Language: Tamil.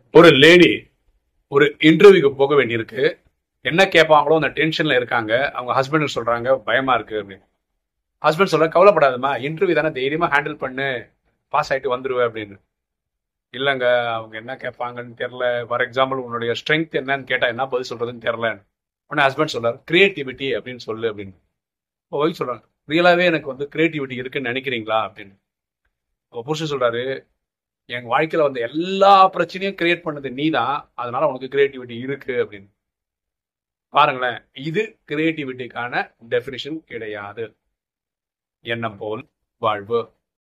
ஒரு லேடி ஒரு இன்டர்வியூக்கு போக வேண்டியிருக்கு என்ன கேட்பாங்களோ அந்த டென்ஷன்ல இருக்காங்க அவங்க ஹஸ்பண்டுக்கு சொல்றாங்க பயமா இருக்கு அப்படின்னு ஹஸ்பண்ட் சொல்ற கவலைப்படாதம்மா இன்டர்வியூ தானே தைரியமா ஹேண்டில் பண்ணு பாஸ் ஆயிட்டு வந்துருவேன் அப்படின்னு இல்லைங்க அவங்க என்ன கேட்பாங்கன்னு தெரில ஃபார் எக்ஸாம்பிள் உன்னுடைய ஸ்ட்ரென்த் என்னன்னு கேட்டா என்ன பதில் சொல்றதுன்னு தெரில உடனே ஹஸ்பண்ட் சொல்றாரு கிரியேட்டிவிட்டி அப்படின்னு சொல்லு அப்படின்னு இப்போ ஒய்ஃப் சொல்றாங்க ரியலாவே எனக்கு வந்து கிரியேட்டிவிட்டி இருக்குன்னு நினைக்கிறீங்களா அப்படின்னு அப்போ புருஷன் சொல்றாரு என் வாழ்க்கையில வந்து எல்லா பிரச்சனையும் கிரியேட் பண்ணது நீ தான் அதனால உனக்கு கிரியேட்டிவிட்டி இருக்கு அப்படின்னு பாருங்களேன் இது கிரியேட்டிவிட்டிக்கான டெஃபினிஷன் கிடையாது எண்ணம் போல் வாழ்வு